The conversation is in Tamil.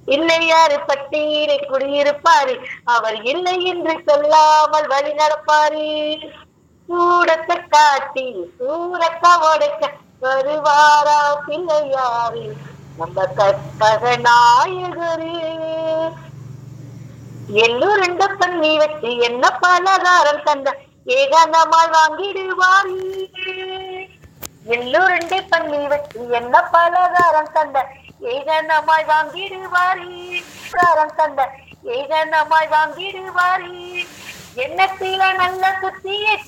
இல்லையாரு பட்டீரை குடியிருப்பாரு அவர் இல்லை என்று சொல்லாமல் வழி நடப்பாரு சூடத்தை காட்டி சூரத்தை உடைக்க வருவாரா பிள்ளையாரு நம்ம கற்பக நாயகரு எல்லோருண்ட பண்ணி வச்சு என்ன பலகாரம் தந்த ஏகாந்தமாய் வாங்கிடுவாரு எல்லோருண்டை பண்ணி வச்சு என்ன பலகாரம் தந்த ஏகாந்தமாய் வாங்கிடுவாரு பலகாரம் தந்த ஏகாந்தமாய் வாங்கிடுவாரு எண்ணத்தில நல்ல சுத்திய